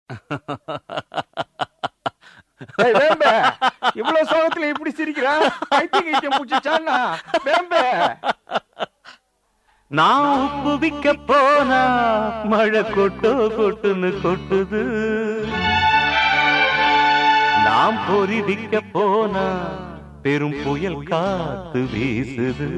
ஏய், வேம்பே இவ்வளவு சோகத்துல இப்படி சிரிக்கிறா பைத்தியம் கீத்தியம் பிடிச்சிச்சான்னா வேம்பே நான் உப்பு விக்க போனா மழை கொட்டோ கொட்டுன்னு கொட்டுது நாம் பொறி விக்க போனா பெரும் புயல் காத்து வீசுது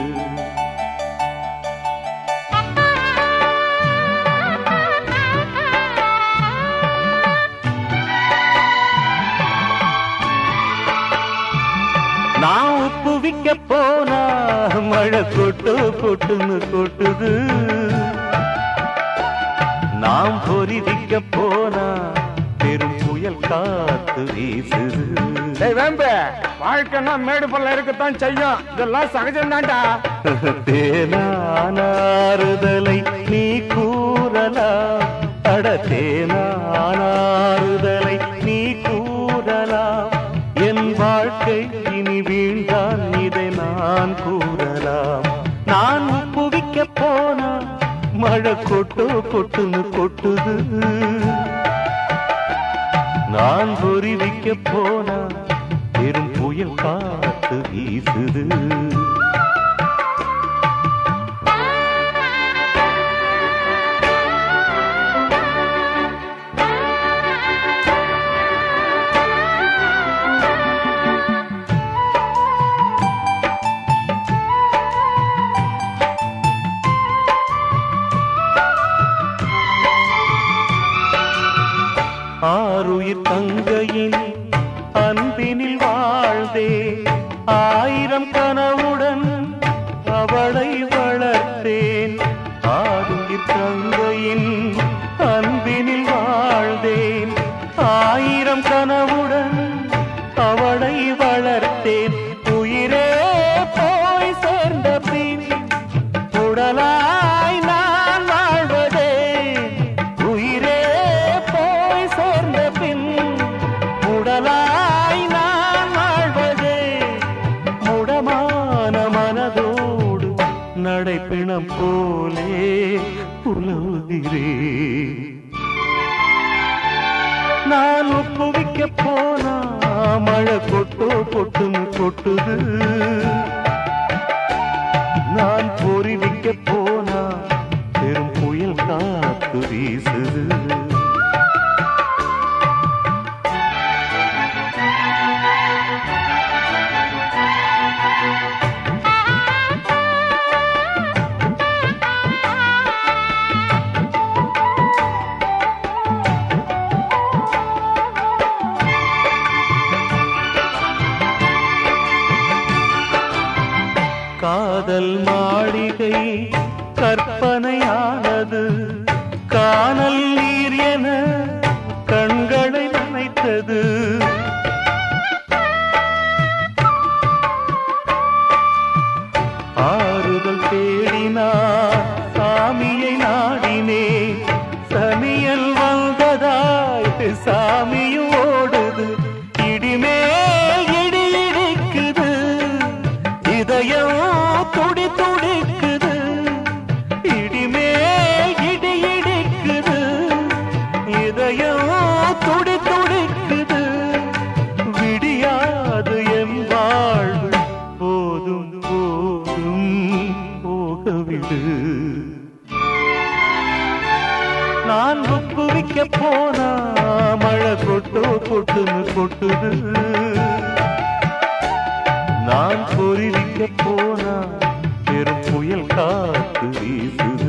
நான் உப்பு விக்க போனா மழை கொட்டோ கொட்டுன்னு கொட்டுது நாம் பொறி விக்க போனா பெரும் புயல் காத்து வீசுது டேய் வேம்பே வாழ்க்கைன்னா மேடு பள்ளம் இருக்கத்தான் செய்யும் இதெல்லாம் சகஜம் தான்டா தேனானாறுதலை நீ கூறலாம் அட தேனானாறுதலை நீ கூறலாம் என் வாழ்க்கை இனி வீழ்ந்தான் இதை நான் கூறலாம் நான் புவிக்க போனா மழை கொட்டோ கொட்டுன்னு கொட்டுது நான் பொறிவிக்க போனா பெரும் புயல் காத்து வீசுது ஆறுயிர் தங்கையின் அன்பினில் வாழ்ந்தே ஆயிரம் கனவுடன் அவளை வளர்த்தேன் ஆறுயிர் தங்கையின் அன்பினில் வாழ்ந்தேன் ஆயிரம் கனவுடன் அவளை வளர்த்தேன் உயிரே போய் சேர்ந்த பின் உடலாய் நான் வாழ்வதே உயிரே போய் சேர்ந்த பின் உடலாய் நான் வாழ்வதே முடமான மனதோடு நடைப்பிணம் போலே உலவுகிறேன் நான் ஒப்புவிக்க போனா மழை கொட்டோ கொட்டுன்னு கொட்டுது நான் பொறிவிக்க போனா பெரும் புயல் காத்து வீசுது காதல் மாளிகை கற்பனையானது காணல் நீர் என கண்களை நனைத்தது ஆறுதல் தேடினார் சாமியை நாடினே சனியல் வந்ததாய் சாமியும் ஓடுது இடிமேல் இடி இடிக்குது இதயம் துடி துடிக்குது இடிமேல் இடி இடிக்குது இதயம் துடி துடிக்குது விடியாது என் வாழ்வு போதும் போதும் போகவிடு நான் ஒப்புவிக்க போனா மழை கொட்டோ கொட்டுன்னு கொட்டுது நான் பொறிவிக்க போனா பெரும் புயல் காத்து வீசுது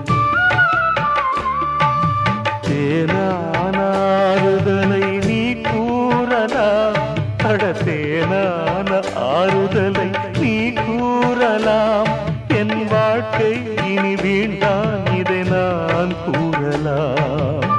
தேனானாறுதலை நீ கூறலாம் அட தேனான ஆறுதலை நீ கூறலாம் என் வாழ்க்கை இனி வீண்டான் இதை நான் கூறலாம்